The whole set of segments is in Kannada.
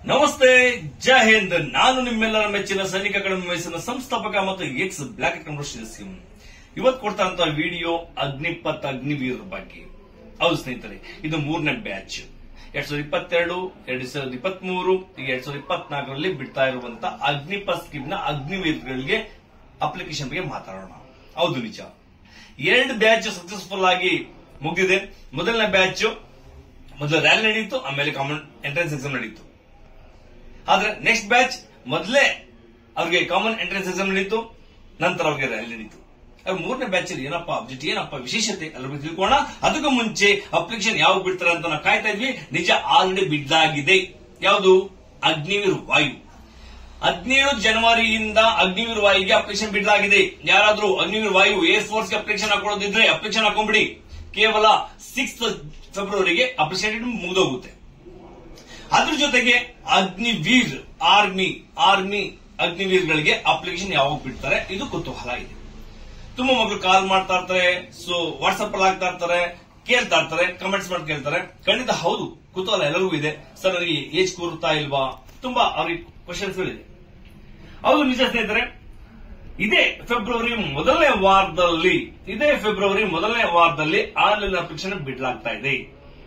ನಮಸ್ತೆ ಜೈ ಹಿಂದ್ ನಾನು ನಿಮ್ಮೆಲ್ಲರ ಮೆಚ್ಚಿನ ಸೈನಿಕ ಅಕಾಡೆಮಿ ವಯಸ್ಸಿನ ಸಂಸ್ಥಾಪಕ ಮತ್ತು ಎಕ್ಸ್ ಬ್ಲಾಕ್ ಕಮರ್ಷಿಯಲ್ ಸಿಎಂ ಇವತ್ತು ಕೊಡ್ತಾರಂತ ವಿಡಿಯೋ ಅಗ್ನಿಪತ್ ಅಗ್ನಿವೀರ್ ಬಗ್ಗೆ ಹೌದು ಸ್ನೇಹಿತರೆ ಇದು ಮೂರನೇ ಬ್ಯಾಚ್ ಎರಡ್ ಸಾವಿರದ ಇಪ್ಪತ್ತೆರಡು ಎರಡ್ ಸಾವಿರದ ಇಪ್ಪತ್ತ್ ಮೂರು ಈಗ ಎರಡ್ ಸಾವಿರದ ಇಪ್ಪತ್ನಾಲ್ಕರಲ್ಲಿ ಬಿಡ್ತಾ ಇರುವಂತ ಅಗ್ನಿಪತ್ ಸ್ಕೀಮ್ ನ ಅಗ್ನಿವೀರ್ಗಳಿಗೆ ಅಪ್ಲಿಕೇಶನ್ ಬಗ್ಗೆ ಮಾತಾಡೋಣ ಹೌದು ನಿಜ ಎರಡು ಬ್ಯಾಚ್ ಸಕ್ಸಸ್ಫುಲ್ ಆಗಿ ಮುಗಿದಿದೆ ಮೊದಲನೇ ಬ್ಯಾಚ್ ಮೊದಲು ರ್ಯಾಲಿ ನಡೆಯಿತು ಆಮೇಲೆ ಕಾಮನ್ ಎಂಟ್ರೆನ್ಸ್ ಎಕ್ಸಾಮ್ ನಡೆಯಿತು ಆದ್ರೆ ನೆಕ್ಸ್ಟ್ ಬ್ಯಾಚ್ ಮೊದಲೇ ಅವ್ರಿಗೆ ಕಾಮನ್ ಎಂಟ್ರೆನ್ಸ್ ಎಕ್ಸಾಮ್ ನಡೀತು ನಂತರ ಅವ್ರಿಗೆ ರ್ಯಾಲಿ ನಡೀತು ಅವ್ರ ಮೂರನೇ ಬ್ಯಾಚ್ ಅಲ್ಲಿ ಏನಪ್ಪ ಅಬ್ಜೆಕ್ಟ್ ಏನಪ್ಪ ವಿಶೇಷತೆ ಅದ್ರ ಬಗ್ಗೆ ತಿಳ್ಕೋಣ ಅದಕ್ಕೂ ಮುಂಚೆ ಅಪ್ಲಿಕೇಶನ್ ಯಾವಾಗ ಬಿಡ್ತಾರೆ ಅಂತ ನಾವು ಕಾಯ್ತಾ ಇದ್ವಿ ನಿಜ ಆಲ್ರೆಡಿ ಬಿದ್ದಾಗಿದೆ ಯಾವುದು ಅಗ್ನಿವೀರ್ ವಾಯು ಹದಿನೇಳು ಜನವರಿಯಿಂದ ಅಗ್ನಿವೀರ್ ವಾಯುಗೆ ಅಪ್ಲಿಕೇಶನ್ ಬಿಡಲಾಗಿದೆ ಯಾರಾದ್ರೂ ಅಗ್ನಿವೀರ್ ವಾಯು ಏರ್ ಫೋರ್ಸ್ ಗೆ ಅಪ್ಲಿಕೇಶನ್ ಹಾಕೊಳ್ಳೋದಿದ್ರೆ ಅಪ್ಲಿಕೇಶನ್ ಹಾಕೊಂಡ್ಬಿಡಿ ಕೇವಲ ಸಿಕ್ಸ್ ಫೆಬ್ರವರಿಗೆ ಅಪ್ಲಿಕೇಶನ್ ಮುಗಿದೋಗುತ್ತೆ ಅದ್ರ ಜೊತೆಗೆ ಅಗ್ನಿವೀರ್ ಆರ್ಮಿ ಆರ್ಮಿ ಅಗ್ನಿವೀರ್ಗಳಿಗೆ ಅಪ್ಲಿಕೇಶನ್ ಯಾವಾಗ ಬಿಡ್ತಾರೆ ಇದು ಕುತೂಹಲ ಇದೆ ತುಂಬಾ ಮಕ್ಕಳು ಕಾಲ್ ಮಾಡ್ತಾ ಇರ್ತಾರೆ ಸೊ ವಾಟ್ಸ್ಆಪ್ ಅಲ್ಲಿ ಹಾಕ್ತಾ ಇರ್ತಾರೆ ಕೇಳ್ತಾ ಇರ್ತಾರೆ ಕಮೆಂಟ್ಸ್ ಮಾಡಿ ಕೇಳ್ತಾರೆ ಖಂಡಿತ ಹೌದು ಕುತೂಹಲ ಎಲ್ಲರಿಗೂ ಇದೆ ಸರ್ ನನಗೆ ಏಜ್ ಕೂರುತ್ತಾ ಇಲ್ವಾ ತುಂಬಾ ಅವ್ರಿಗೆ ಕ್ವಶನ್ಸ್ ಇದೆ ಹೌದು ನಿಜ ಸ್ನೇಹಿತರೆ ಇದೇ ಫೆಬ್ರವರಿ ಮೊದಲನೇ ವಾರದಲ್ಲಿ ಇದೇ ಫೆಬ್ರವರಿ ಮೊದಲನೇ ವಾರದಲ್ಲಿ ಆನ್ಲೈನ್ ಅಪ್ಲಿಕೇಶನ್ ಬಿಡಲಾಗ್ತಾ ಇದೆ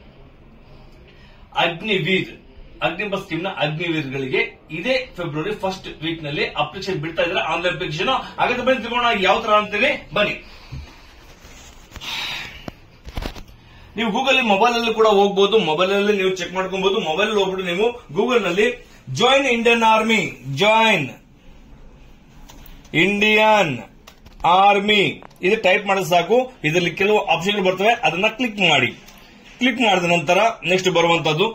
ಅಗ್ನಿವೀರ್ ಅಗ್ನಿಬಸ್ ಸ್ಕೀಮ್ ನ ಅಗ್ನಿವೀರ್ಗಳಿಗೆ ಇದೇ ಫೆಬ್ರವರಿ ಫಸ್ಟ್ ವೀಕ್ ನಲ್ಲಿ ಅಪ್ಲಿಕೇಶನ್ ಬಿಡ್ತಾ ಇದ್ದಾರೆ ಆನ್ಲೈನ್ ಅಪ್ಲಿಕೇಶನ್ ಹಾಗಾದ್ರೆ ಬನ್ನಿ ತಿಳ್ಕೊಳ್ಳೋಣ ಯಾವ ತರ ಅಂತೇಳಿ ಬನ್ನಿ ನೀವು ಗೂಗಲ್ ಮೊಬೈಲ್ ಅಲ್ಲಿ ಕೂಡ ಹೋಗ್ಬೋದು ಮೊಬೈಲ್ ಅಲ್ಲಿ ನೀವು ಚೆಕ್ ಮಾಡ್ಕೊಬಹುದು ಮೊಬೈಲ್ ಹೋಗ್ಬಿಟ್ಟು ನೀವು ಗೂಗಲ್ ನಲ್ಲಿ join Indian army join Indian army ಇದು ಟೈಪ್ ಮಾಡಿದ್ರೆ ಸಾಕು ಇದರಲ್ಲಿ ಕೆಲವು ಆಪ್ಷನ್ ಬರ್ತವೆ ಅದನ್ನ ಕ್ಲಿಕ್ ಮಾಡಿ ಕ್ಲಿಕ್ ಮಾಡಿದ ನಂತರ ನೆಕ್ಸ್ಟ್ ಬರುವಂತದ್ದು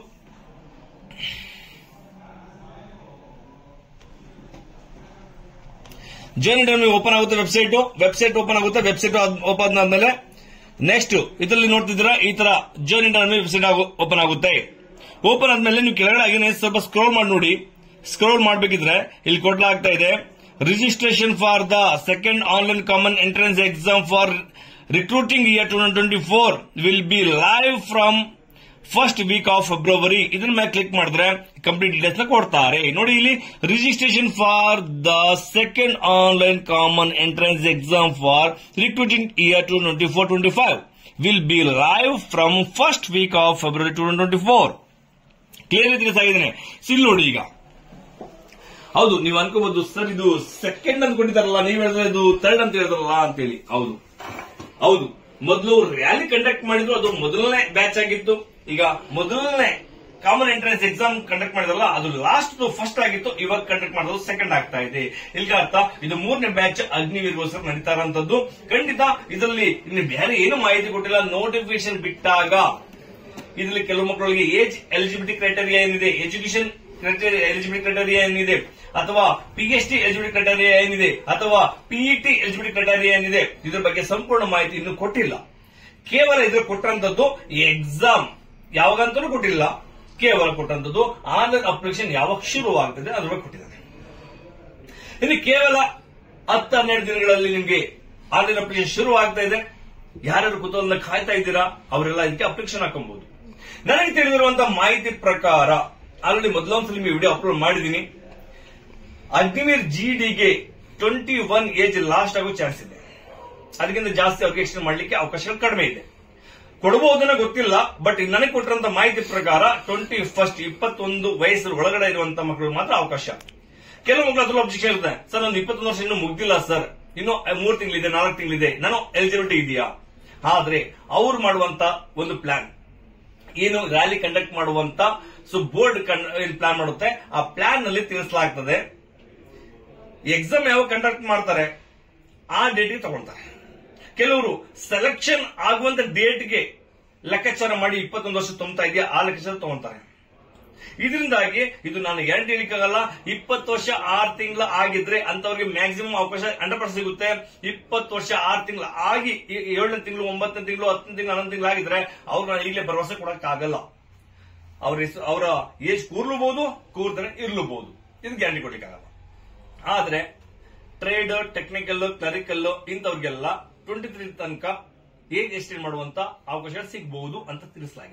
ಜಾಯಿನ್ ಇಂಡಿಯನ್ ಓಪನ್ ಆಗುತ್ತೆ ವೆಬ್ಸೈಟ್ ವೆಬ್ಸೈಟ್ ಓಪನ್ ಆಗುತ್ತೆ ವೆಬ್ಸೈಟ್ ಓಪನ್ ಆದ್ಮೇಲೆ ನೆಕ್ಸ್ಟ್ ಇದರಲ್ಲಿ ನೋಡ್ತಿದ್ದೀರಾ ಈ ತರ ಜಾಯಿನ್ ಇಂಡಿಯನ್ ವೆಬ್ಸೈಟ್ ಓಪನ್ ಆಗುತ್ತೆ ಓಪನ್ ಆದ್ಮೇಲೆ ನೀವು ಕೆಳಗಡೆ ಆಗಿನೇ ಸ್ವಲ್ಪ ಸ್ಕ್ರೋಲ್ ಮಾಡಿ ನೋಡಿ ಸ್ಕ್ರೋಲ್ ಮಾಡಬೇಕಿದ್ರೆ ಇಲ್ಲಿ ಕೊಡ್ಲಾಗ್ತಾ ಇದೆ registration for the second online common entrance exam for recruiting year two twenty four will be live from first week of February ಇದನ್ನ ಮೇಲೆ ಕ್ಲಿಕ್ ಮಾಡಿದ್ರೆ ಕಂಪ್ಲೀಟ್ ಡೀಟೇಲ್ಸ್ ನ ಕೊಡ್ತಾರೆ ನೋಡಿ ಇಲ್ಲಿ registration for the second online common entrance exam for recruiting year two twenty four twenty five will be live from first week of February two twenty four clear ತಿಳಿಸಾಗಿದ್ದೇನೆ ಸಿಲ್ ನೋಡಿ ಈಗ ಹೌದು ನೀವು ಅನ್ಕೋಬಹುದು ಸರ್ ಇದು ಸೆಕೆಂಡ್ ಅಂತ ಕೊಟ್ಟಿದ್ದಾರಲ್ಲ ನೀವು ಹೇಳಿದ್ರೆ ಇದು ಥರ್ಡ್ ಅಂತ ಹೇಳಿದ್ರಲ್ಲ ಅಂತೇಳಿ ಹೌದು ಹೌದು ಮೊದಲು ರ್ಯಾಲಿ ಕಂಡಕ್ಟ್ ಮಾಡಿದ್ರು ಅದು ಮೊದಲನೇ ಬ್ಯಾಚ್ ಆಗಿತ್ತು ಈಗ ಮೊದಲನೇ ಕಾಮನ್ ಎಂಟ್ರೆನ್ಸ್ ಎಕ್ಸಾಮ್ ಕಂಡಕ್ಟ್ ಮಾಡಿದ್ರಲ್ಲ ಅದು ಲಾಸ್ಟ್ ಫಸ್ಟ್ ಆಗಿತ್ತು ಇವಾಗ ಕಂಡಕ್ಟ್ ಮಾಡೋದು ಸೆಕೆಂಡ್ ಆಗ್ತಾ ಇದೆ ಇಲ್ಲಿ ಅರ್ಥ ಇದು ಮೂರನೇ ಬ್ಯಾಚ್ ಅಗ್ನಿವೀರ್ಗೋಸ್ಕರ ನಡೀತಾ ಇರೋಂಥದ್ದು ಖಂಡಿತ ಇದರಲ್ಲಿ ಇನ್ನು ಬೇರೆ ಏನು ಮಾಹಿತಿ ಕೊಟ್ಟಿಲ್ಲ ನೋಟಿಫಿಕೇಶನ್ ಬಿಟ್ಟಾಗ ಇದರಲ್ಲಿ ಕೆಲವು ಮಕ್ಕಳಿಗೆ ಏಜ್ ಎಲಿಜಿಬಿಲಿಟಿ ಕ್ರೈಟೇರಿಯಾ ಏನಿದೆ ಎಜುಕೇಶನ್ ಕ್ರೈಟೇರಿಯಾ ಎಲಿಜಿಬಿಲಿಟಿ ಕ್ರೈಟೇರಿಯಾ ಏನಿದೆ ಅಥವಾ P H D eligibility criteria ಏನಿದೆ ಅಥವಾ ಪಿಇಟಿ ಎಲಿಜಿಬಿಲಿಟಿ ಕ್ರೈಟೇರಿಯಾ ಏನಿದೆ ಇದ್ರ ಬಗ್ಗೆ ಸಂಪೂರ್ಣ ಮಾಹಿತಿ ಇನ್ನು ಕೊಟ್ಟಿಲ್ಲ ಕೇವಲ ಇದ್ರ ಕೊಟ್ಟಂತದ್ದು ಎಕ್ಸಾಮ್ ಯಾವಾಗಂತಲೂ ಕೊಟ್ಟಿಲ್ಲ ಕೇವಲ ಕೊಟ್ಟಂತದ್ದು ಆನ್ಲೈನ್ ಅಪ್ಲಿಕೇಶನ್ ಯಾವಾಗ ಶುರುವಾಗ್ತದೆ ಅದ್ರ ಬಗ್ಗೆ ಕೊಟ್ಟಿದ್ದಾರೆ ಇನ್ನು ಕೇವಲ ಹತ್ತು ಹನ್ನೆರಡು ದಿನಗಳಲ್ಲಿ ನಿಮ್ಗೆ ಆನ್ಲೈನ್ ಅಪ್ಲಿಕೇಶನ್ ಶುರು ಆಗ್ತಾ ಇದೆ ಯಾರ್ಯಾರು ಕುತೂಹಲ ಕಾಯ್ತಾ ಇದ್ದೀರಾ ಅವರೆಲ್ಲ ಇದಕ್ಕೆ ಅಪ್ಲಿಕೇಶನ್ ಹಾಕೊಬಹುದು ನನಗೆ ತಿಳಿದಿರುವಂತಹ ಮಾಹಿತಿ ಪ್ರಕಾರ ಆಲ್ರೆಡಿ ಮೊದಲೊಂದ್ಸಲ ನಿಮಗೆ ವಿಡಿಯೋ ಅಪ್ಲೋಡ್ ಮಾಡಿದ್ದೀನಿ ಅಗ್ನಿವೀರ್ ಜಿಡಿಗೆ ಟ್ವೆಂಟಿ ಒನ್ ಏಜ್ ಲಾಸ್ಟ್ ಆಗೋ ಚಾನ್ಸ್ ಇದೆ ಅದಕ್ಕಿಂತ ಜಾಸ್ತಿ ಅವ್ರಿಗೆ ಎಕ್ಸ್ಟೆಂಡ್ ಮಾಡಲಿಕ್ಕೆ ಅವಕಾಶಗಳು ಕಡಿಮೆ ಇದೆ ಕೊಡಬಹುದನ್ನ ಗೊತ್ತಿಲ್ಲ ಬಟ್ ನನಗೆ ಕೊಟ್ಟಿರುವಂತ ಮಾಹಿತಿ ಪ್ರಕಾರ ಟ್ವೆಂಟಿ ಫಸ್ಟ್ ಇಪ್ಪತ್ತೊಂದು ವಯಸ್ಸು ಒಳಗಡೆ ಇರುವಂತ ಮಕ್ಕಳು ಮಾತ್ರ ಅವಕಾಶ ಕೆಲವು ಮಕ್ಕಳು ಅದ್ರಲ್ಲಿ ಅಬ್ಜೆಕ್ಷನ್ ಇರುತ್ತೆ ಸರ್ ಒಂದು ಇಪ್ಪತ್ತೊಂದು ವರ್ಷ ಇನ್ನೂ ಮುಗ್ದಿಲ್ಲ ಸರ್ ಇನ್ನು ಮೂರು ತಿಂಗಳಿದೆ ನಾಲ್ಕು ತಿಂಗಳಿದೆ ನಾನು ಎಲಿಜಿಬಿಲಿಟಿ ಇದೆಯಾ ಆದ್ರೆ ಅವ್ರು ಮಾಡುವಂತ ಒಂದು ಪ್ಲಾನ್ ಏನು ರ್ಯಾಲಿ ಕಂಡಕ್ಟ್ ಮಾಡುವಂತ ಸೊ ಬೋರ್ಡ್ ಪ್ಲಾನ್ ಮಾಡುತ್ತೆ ಆ ಪ್ಲಾನ್ ನಲ್ಲಿ ತಿಳಿಸಲಾಗ್ತದೆ ಎಕ್ಸಾಮ್ ಯಾವಾಗ ಕಂಡಕ್ಟ್ ಮಾಡ್ತಾರೆ ಆ ಡೇಟ್ಗೆ ತಗೊಳ್ತಾರೆ ಕೆಲವರು ಸೆಲೆಕ್ಷನ್ ಆಗುವಂತ ಡೇಟ್ಗೆ ಲೆಕ್ಕಾಚಾರ ಮಾಡಿ ಇಪ್ಪತ್ತೊಂದು ವರ್ಷ ತುಂಬತಾ ಇದೆಯಾ ಆ ಲೆಕ್ಕಾಚಾರ ತಗೊಂತಾರೆ ಇದರಿಂದಾಗಿ ಇದು ನಾನು ಗ್ಯಾರಂಟಿ ಹೇಳಿಕ್ಕಾಗಲ್ಲ ಇಪ್ಪತ್ತು ವರ್ಷ ಆರು ತಿಂಗಳ ಆಗಿದ್ರೆ ಅಂತವ್ರಿಗೆ ಮ್ಯಾಕ್ಸಿಮಮ್ ಅವಕಾಶ ಹಂಡ್ರೆಡ್ ಪರ್ಸೆಂಟ್ ಸಿಗುತ್ತೆ ಇಪ್ಪತ್ತು ವರ್ಷ ಆರು ತಿಂಗಳು ಆಗಿ ಏಳನೇ ತಿಂಗಳು ಒಂಬತ್ತನೇ ತಿಂಗಳು ಹತ್ತನೇ ತಿಂಗಳು ಹನ್ನೊಂದು ತಿಂಗಳು ಆಗಿದ್ರೆ ಅವ್ರು ನಾನು ಈಗಲೇ ಭರವಸೆ ಕೊಡಕ್ಕಾಗಲ್ಲ ಅವ್ರ ಹೆಸರು ಅವರ ಏಜ್ ಕೂರ್ಲೂಬಹುದು ಕೂರ್ತಾರೆ ಇರ್ಲೂಬಹುದು ಇದು ಗ್ಯಾರಂಟಿ ಕೊಡ್ಲಿಕ್ಕಾಗಲ್ಲ ಆದ್ರೆ ಟ್ರೇಡ್ ಟೆಕ್ನಿಕಲ್ ಕ್ಲರಿಕಲ್ ಇಂಥವ್ರಿಗೆಲ್ಲ ಟ್ವೆಂಟಿ ತ್ರೀ ತನಕ ಏಜ್ ಎಕ್ಸ್ಟೆಂಡ್ ಮಾಡುವಂತ ಅವಕಾಶ ಸಿಗಬಹುದು ಅಂತ ತಿಳಿಸಲಾಗಿದೆ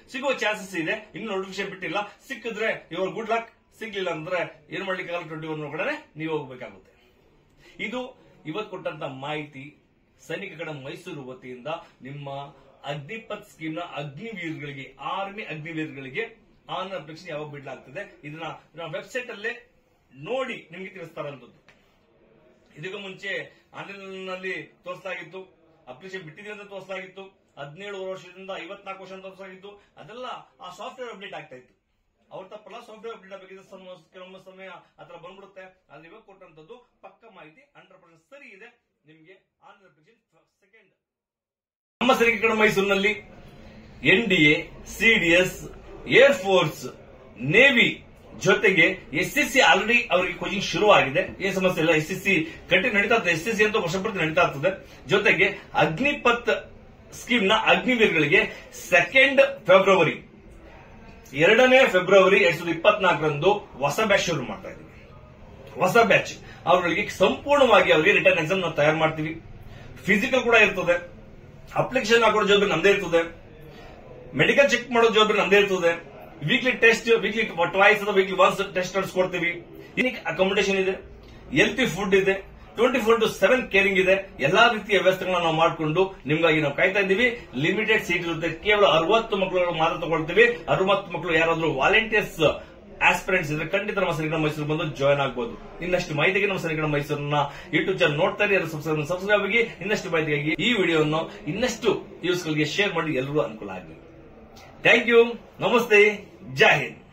ಸಿಗುವ ಚಾನ್ಸಸ್ ಇದೆ ಇನ್ನು ನೋಟಿಫಿಕೇಶನ್ ಬಿಟ್ಟಿಲ್ಲ ಸಿಕ್ಕಿದ್ರೆ ಇವರು ಗುಡ್ ಲಕ್ ಸಿಗ್ಲಿಲ್ಲ ಅಂದ್ರೆ ಏನ್ ಮಾಡ್ಲಿಕ್ಕೆ ಟ್ವೆಂಟಿ ಒನ್ ಒಳಗಡೆ ನೀವು ಹೋಗ್ಬೇಕಾಗುತ್ತೆ ಇದು ಇವತ್ತು ಕೊಟ್ಟಂತ ಮಾಹಿತಿ ಸೈನಿಕ ಕಡೆ ಮೈಸೂರು ವತಿಯಿಂದ ನಿಮ್ಮ ಅಗ್ನಿಪಥ್ ಸ್ಕೀಮ್ ನ ಅಗ್ನಿವೀರ್ಗಳಿಗೆ ಆರ್ಮಿ ಅಗ್ನಿವೀರ್ಗಳಿಗೆ ಆನ್ ಅಪ್ಲಿಕೇಶನ್ ಯಾವಾಗ ಬಿಡ್ಲಾಗ್ತದೆ ಇದನ್ನ ನಾವು ವೆಬ್ಸೈಟ್ ಅಲ್ಲೇ ನೋಡಿ ನಿಮ್ಗೆ ತಿಳಿಸ್ತಾರಂತದ್ದು ಇದಕ್ಕೂ ಮುಂಚೆ ಆನ್ಲೈನ್ ನಲ್ಲಿ ತೋರಿಸಲಾಗಿತ್ತು ಅಪ್ಲಿಕೇಶನ್ ಬಿಟ್ಟಿದೆ ಅಂತ ತೋರಿಸಲಾಗಿತ್ತು ಹದಿನೇಳು ವರ್ಷದಿಂದ ಐವತ್ನಾಲ್ಕು ವರ್ಷ ಅಂತ ತೋರಿಸಲಾಗಿತ್ತು ಅದೆಲ್ಲ ಆ ಸಾಫ್ಟ್ವೇರ್ ಅಪ್ಡೇಟ್ ಆಗ್ತಾ ಇತ್ತು ಅವ್ರ ತಪ್ಪಲ್ಲ ಸಾಫ್ಟ್ವೇರ್ ಅಪ್ಡೇಟ್ ಆಗಬೇಕಿದ್ರೆ ಸಮ- ಕೆಲವೊಮ್ಮೆ ಸಮಯ ಆತರ ಬಂದ್ಬಿಡುತ್ತೆ ಅಲ್ಲಿ ಇವಾಗ ಕೊಟ್ಟಂತದ್ದು ಪಕ್ಕ ಮಾಹಿತಿ ಹಂಡ್ರೆಡ್ ಪರ್ಸೆಂಟ್ ಸರಿ ಇದೆ ನಿಮ್ಗೆ ಆನ್ಲೈನ್ ಅಪ್ಲಿಕೇಶನ್ ಸೆಕೆಂಡ್ ನಮ್ಮ ಸೈನಿಕರ ಮೈಸೂರಿನಲ್ಲಿ N D A CDS air force navy ಜೊತೆಗೆ ಎಸ್ ಎಸ್ ಸಿ ಆಲ್ರೆಡಿ ಅವರಿಗೆ ಕೋಚಿಂಗ್ ಶುರುವಾಗಿದೆ ಏನ್ ಸಮಸ್ಯೆ ಇಲ್ಲ ಎಸ್ ಎಸ್ ಸಿ ಕಂಟಿನ್ಯೂ ನಡೀತಾ ಇರ್ತದೆ ಎಸ್ ಎಸ್ ಸಿ ಅಂತ ವರ್ಷಪೂರ್ತಿ ನಡೀತಾ ಇರ್ತದೆ ಜೊತೆಗೆ ಅಗ್ನಿಪಥ್ ಸ್ಕೀಮ್ ನ ಅಗ್ನಿವೀರ್ಗಳಿಗೆ ಸೆಕೆಂಡ್ ಫೆಬ್ರವರಿ ಎರಡನೇ ಫೆಬ್ರವರಿ ಎರಡ್ ಸಾವಿರದ ಇಪ್ಪತ್ನಾಲ್ಕರಂದು ಹೊಸ ಬ್ಯಾಚ್ ಶುರು ಮಾಡ್ತಾ ಇದ್ದೀವಿ ಹೊಸ ಬ್ಯಾಚ್ ಅವರಿಗೆ ಸಂಪೂರ್ಣವಾಗಿ ಅವರಿಗೆ ರಿಟರ್ನ್ ಎಕ್ಸಾಮ್ ನಾವು ತಯಾರು ಮಾಡ್ತೀವಿ ಫಿಸಿಕಲ್ ಕೂಡ ಇರ್ತದೆ ಅಪ್ಲಿಕೇಶನ್ ಹಾಕೋದು ಜವಾಬ್ದಾರಿ ನಮ್ದೇ ಇರ್ತದೆ ಮೆಡಿಕಲ್ ಚೆಕ್ ಮಾಡೋ ಜವಾಬ್ದಾರಿ ನಮ್ದೇ ಇರ್ತದೆ ವೀಕ್ಲಿ ಟೆಸ್ಟ್ ವೀಕ್ಲಿ ಟ್ವೈಸ್ ಅಥವಾ ವೀಕ್ಲಿ ಒನ್ಸ್ ಟೆಸ್ಟ್ ನಡೆಸ್ಕೊಡ್ತೀವಿ ಇನ್ನಿಕ್ ಅಕಾಮಿಡೇಷನ್ ಇದೆ ಹೆಲ್ತಿ ಫುಡ್ ಇದೆ twenty four to seven caring ಇದೆ ಎಲ್ಲಾ ರೀತಿಯ ವ್ಯವಸ್ಥೆಗಳನ್ನ ನಾವು ಮಾಡಿಕೊಂಡು ನಿಮ್ಗಾಗಿ ನಾವು ಕಾಯ್ತಾ ಇದ್ದೀವಿ ಲಿಮಿಟೆಡ್ ಸೀಟ್ ಇರುತ್ತೆ ಕೇವಲ ಅರವತ್ತು ಮಕ್ಕಳು ಮಾತ್ರ ತಗೊಳ್ತೀವಿ ಅರವತ್ತು ಮಕ್ಕಳು ಯಾರಾದ್ರೂ ವಾಲಂಟಿಯರ್ಸ್ ಆಸ್ಪಿರೆಂಟ್ಸ್ ಇದ್ರೆ ಖಂಡಿತ ನಮ್ಮ ಸನಿಗಣ ಮೈಸೂರು ಬಂದು ಜಾಯ್ನ್ ಆಗಬಹುದು ಇನ್ನಷ್ಟು ಮಾಹಿತಿಗೆ ನಮ್ಮ ಸನಿಗಣ ಮೈಸೂರನ್ನ ಯೂಟ್ಯೂಬ್ ಚಾನಲ್ ನೋಡ್ತಾ ಇರಿ ಸಬ್ಸ್ಕ್ರೈಬ್ ಸಬ್ಸ್ಕ್ರೈಬ್ ಆಗಿ ಇನ್ನಷ್ಟು ಮಾಹಿತಿಗಾಗಿ ಈ ವಿಡಿಯೋವನ್ನು ಇನ್ನಷ್ಟು ಯೂಸ್ಗಳಿಗೆ ಶೇರ್ ಮಾಡಿ ಎಲ್ಲರಿಗೂ ಅನುಕೂಲ ಆಗಲಿ ಥ್ಯಾಂಕ್ ಯು ನಮಸ್ತೆ ಜೈ ಹಿಂದ್